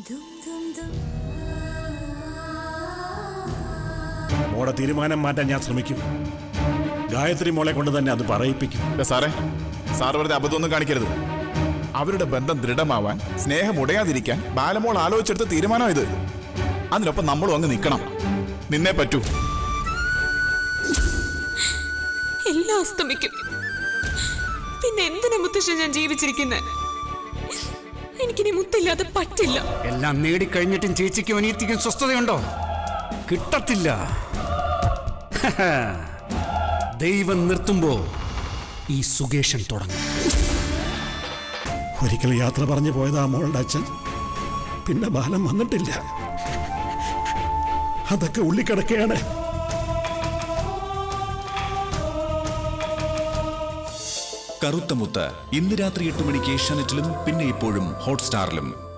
മോടെ തീരുമാനം മാറ്റാൻ ഞാൻ ശ്രമിക്കും ഗായത്രി മോളെ കൊണ്ട് തന്നെ അത് പറയിപ്പിക്കും ദേ സാറേ സാർ വെറുതെ അബദ്ധമൊന്നും കാണിക്കരുത് അവരുടെ ബന്ധം ദൃഢമാവാൻ സ്നേഹം ഉടയാതിരിക്കാൻ ബാലമോൾ ആലോചിച്ചെടുത്ത തീരുമാനം ഇത് അതിനൊപ്പം നമ്മളും അങ്ങ് നിൽക്കണം നിന്നേ പറ്റൂ എല്ലാം അസ്തമിക്കും പിന്നെ എന്തിനാ മുത്തശ്ശൻ ഞാൻ ജീവിച്ചിരിക്കുന്നത് എനിക്കിനി മുത്തില്ലാതെ പറ്റില്ല എല്ലാം നേടിക്കഴിഞ്ഞിട്ടും ചേച്ചിക്കും അനിയത്തിക്കും സ്വസ്ഥതയുണ്ടോ കിട്ടത്തില്ല ദൈവം നിർത്തുമ്പോ ഈ സുകേഷൻ തുടങ്ങും ഒരിക്കൽ യാത്ര പറഞ്ഞു പോയതാ മോളുടെ അച്ഛൻ പിന്നെ ബാലം വന്നിട്ടില്ല അതൊക്കെ ഉള്ളിക്കിടക്കുകയാണ് കറുത്ത മുത്ത് ഇന്ന് രാത്രി എട്ട് മണിക്ക് ഏഷ്യാനെറ്റിലും പിന്നെ ഇപ്പോഴും ഹോട്ട്സ്റ്റാറിലും